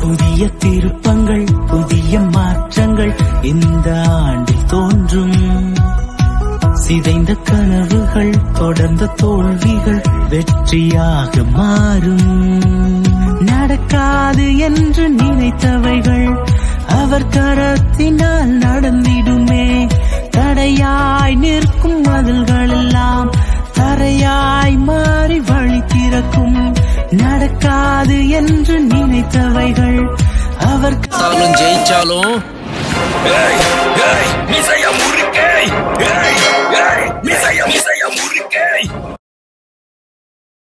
புதிய திருப்பங்கள் புதிய மாற்றங்கள் இந்த ஆண்டில் தோன்றும் சிதைந்த கனவுகள் தொடர்ந்த தோல்விகள் வெற்றியாக மாறும் நடக்காது என்று நினைத்தவைகள் அவர் கரத்தினால் நடந்திடுமே தடையாய் நிற்கும் மதில்கள் எல்லாம் தரையாய் மாறி வழி திறக்கும் நடக்காது என்று நினைத்தவைகள் அவர் தாலும் ஜெயிச்சாலும் ஏய் ஏய் மிசைய முறுக்கே ஏய் ஏய் மிசைய மிசைய